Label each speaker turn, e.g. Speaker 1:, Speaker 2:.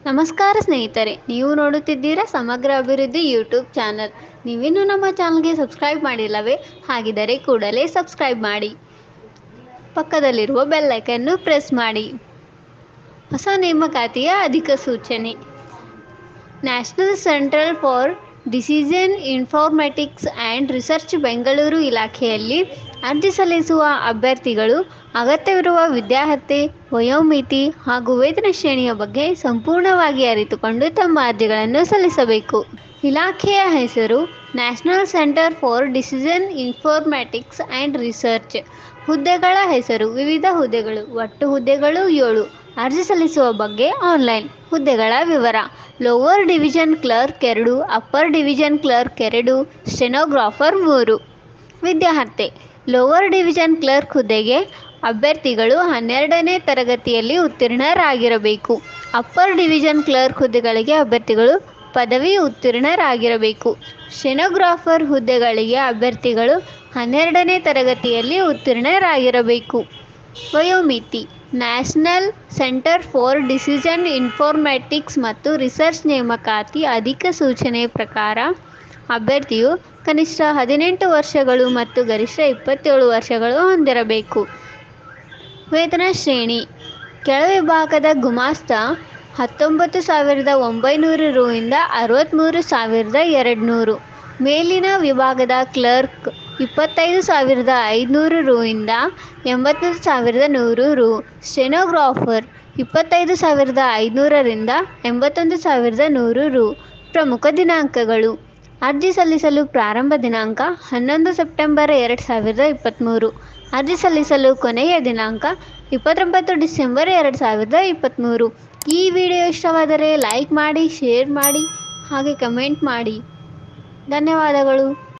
Speaker 1: ನಮಸ್ಕಾರ ಸ್ನೇಹಿತರೆ ನೀವು ನೋಡುತ್ತಿದ್ದೀರಾ ಸಮಗ್ರ ಅಭಿವೃದ್ಧಿ ಯೂಟ್ಯೂಬ್ ಚಾನಲ್ ನೀವಿನ್ನೂ ನಮ್ಮ ಚಾನಲ್ಗೆ ಸಬ್ಸ್ಕ್ರೈಬ್ ಮಾಡಿಲ್ಲವೇ ಹಾಗಿದ್ದರೆ ಕೂಡಲೇ ಸಬ್ಸ್ಕ್ರೈಬ್ ಮಾಡಿ ಪಕ್ಕದಲ್ಲಿರುವ ಬೆಲ್ ಐಕನ್ನು ಪ್ರೆಸ್ ಮಾಡಿ ಹೊಸ ನೇಮಕಾತಿಯ ಅಧಿಕ ಸೂಚನೆ national central for decision informatics and research Bengaluru ಇಲಾಖೆಯಲ್ಲಿ ಅರ್ಜಿ ಸಲ್ಲಿಸುವ ಅಭ್ಯರ್ಥಿಗಳು ಅಗತ್ಯವಿರುವ ವಿದ್ಯಾರ್ಹತೆ ವಯೋಮಿತಿ ಹಾಗೂ ವೇತನ ಶ್ರೇಣಿಯ ಬಗ್ಗೆ ಸಂಪೂರ್ಣವಾಗಿ ಅರಿತುಕೊಂಡು ತಮ್ಮ ಅರ್ಜಿಗಳನ್ನು ಸಲ್ಲಿಸಬೇಕು ಇಲಾಖೆಯ ಹೆಸರು national centre for decision informatics and research ಹುದ್ದೆಗಳ ಹೆಸರು ವಿವಿಧ ಹುದ್ದೆಗಳು ಒಟ್ಟು ಹುದ್ದೆಗಳು ಏಳು ಅರ್ಜಿ ಸಲ್ಲಿಸುವ ಬಗ್ಗೆ ಆನ್ಲೈನ್ ಹುದ್ದೆಗಳ ವಿವರ ಲೋವರ್ ಡಿವಿಷನ್ ಕ್ಲರ್ಕ್ ಎರಡು ಅಪ್ಪರ್ ಡಿವಿಷನ್ ಕ್ಲರ್ಕ್ ಎರಡು ಸ್ಟೆನೋಗ್ರಾಫರ್ ಮೂರು ವಿದ್ಯಾರ್ಹತೆ ಲೋವರ್ ಡಿವಿಷನ್ ಕ್ಲರ್ಕ್ ಹುದ್ದೆಗೆ ಅಭ್ಯರ್ಥಿಗಳು ಹನ್ನೆರಡನೇ ತರಗತಿಯಲ್ಲಿ ಉತ್ತೀರ್ಣರಾಗಿರಬೇಕು ಅಪ್ಪರ್ ಡಿವಿಷನ್ ಕ್ಲರ್ಕ್ ಹುದ್ದೆಗಳಿಗೆ ಅಭ್ಯರ್ಥಿಗಳು ಪದವಿ ಉತ್ತೀರ್ಣರಾಗಿರಬೇಕು ಶೆನೋಗ್ರಾಫರ್ ಹುದ್ದೆಗಳಿಗೆ ಅಭ್ಯರ್ಥಿಗಳು ಹನ್ನೆರಡನೇ ತರಗತಿಯಲ್ಲಿ ಉತ್ತೀರ್ಣರಾಗಿರಬೇಕು ವಯೋಮಿತಿ national centre for decision informatics ಮತ್ತು ರಿಸರ್ಚ್ ನೇಮಕಾತಿ ಅಧಿಕ ಸೂಚನೆ ಪ್ರಕಾರ ಅಭ್ಯರ್ಥಿಯು ಕನಿಷ್ಠ ಹದಿನೆಂಟು ವರ್ಷಗಳು ಮತ್ತು ಗರಿಷ್ಠ ಇಪ್ಪತ್ತೇಳು ವರ್ಷಗಳು ಹೊಂದಿರಬೇಕು ವೇತನ ಶ್ರೇಣಿ ಕೆಳವಿಭಾಗದ ಗುಮಾಸ್ತ ಹತ್ತೊಂಬತ್ತು ಸಾವಿರದ ಒಂಬೈನೂರು ರು ಇಂದ ಅರವತ್ತ್ಮೂರು ಸಾವಿರದ ಎರಡು ನೂರು ಮೇಲಿನ ವಿಭಾಗದ ಕ್ಲರ್ಕ್ ಇಪ್ಪತ್ತೈದು ಸಾವಿರದ ಐದುನೂರು ರು ಇಂದ ಎಂಬತ್ತೊಂದು ಸಾವಿರದ ನೂರು ರು ಸ್ಟೆನೋಗ್ರಾಫರ್ ಇಪ್ಪತ್ತೈದು ಸಾವಿರದ ಐದುನೂರರಿಂದ ಎಂಬತ್ತೊಂದು ಸಾವಿರದ ನೂರು ರು ಪ್ರಮುಖ ದಿನಾಂಕಗಳು ಅರ್ಜಿ ಸಲ್ಲಿಸಲು ಪ್ರಾರಂಭ ದಿನಾಂಕ ಹನ್ನೊಂದು ಸೆಪ್ಟೆಂಬರ್ ಎರಡು ಸಾವಿರದ ಇಪ್ಪತ್ತ್ಮೂರು ಅರ್ಜಿ ಸಲ್ಲಿಸಲು ಕೊನೆಯ ದಿನಾಂಕ ಇಪ್ಪತ್ತೊಂಬತ್ತು ಡಿಸೆಂಬರ್ ಎರಡು ಸಾವಿರದ ಇಪ್ಪತ್ತ್ಮೂರು ಈ ವಿಡಿಯೋ ಇಷ್ಟವಾದರೆ ಲೈಕ್ ಮಾಡಿ ಶೇರ್ ಮಾಡಿ ಹಾಗೆ ಕಮೆಂಟ್ ಮಾಡಿ ಧನ್ಯವಾದಗಳು